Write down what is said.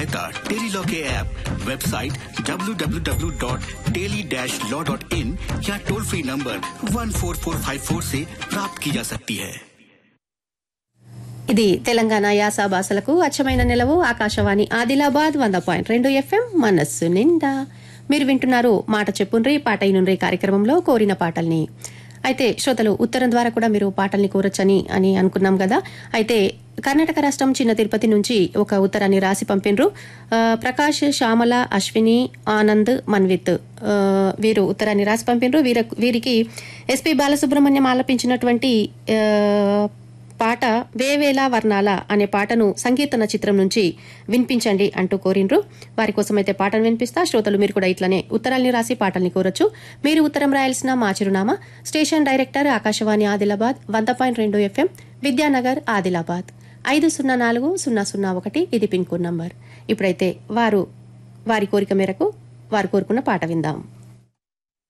सहायता tele law के app website www.teli-law.in या टोल फ्री नंबर 14454 से प्राप्त की जा सकती है ఇది తెలంగాణ యాస భాషలకు అచ్చమైన నిలవు ఆకాశవాణి ఆదిలాబాద్ వంద పాయింట్ రెండు ఎఫ్ఎం మనస్సు నిండా మీరు వింటున్నారు మాట చెప్పుండ్రి పాట ఇనుండ్రి కార్యక్రమంలో కోరిన పాటల్ని అయితే శ్రోతలు ఉత్తరం ద్వారా కూడా మీరు పాటల్ని కోరొచ్చని అని అనుకున్నాం కదా అయితే కర్ణాటక రాష్ట్రం చిన్న తిరుపతి నుంచి ఒక ఉత్తరాన్ని రాసి పంపిండ్రు ఆ, ప్రకాష్ శ్యామల అశ్విని ఆనంద్ మన్విత్ ఆ, వీరు ఉత్తరాన్ని రాసి పంపిండ్రు వీర వీరికి ఎస్పి బాలసుబ్రహ్మణ్యం ఆలపించినటువంటి ఆ, పాట వేవేల వర్ణాల అనే పాటను సంకీర్తన చిత్రం నుంచి వినిపించండి అంటూ కోరిండ్రు వారి కోసం అయితే పాటను వినిపిస్తా శ్రోతలు మీరు కూడా ఇట్లనే ఉత్తరాల్ని రాసి పాటల్ని కోరొచ్చు మీరు ఉత్తరం రాయాల్సిన మా చిరునామా స్టేషన్ డైరెక్టర్ ఆకాశవాణి ఆదిలాబాద్ వంద పాయింట్ రెండు ఎఫ్ఎం విద్యానగర్ ఆదిలాబాద్ ఐదు సున్నా నాలుగు సున్నా సున్నా ఒకటి ఇది పిన్ కోడ్ నంబర్ ఇప్పుడైతే వారు వారి కోరిక మేరకు వారు కోరుకున్న పాట విందాం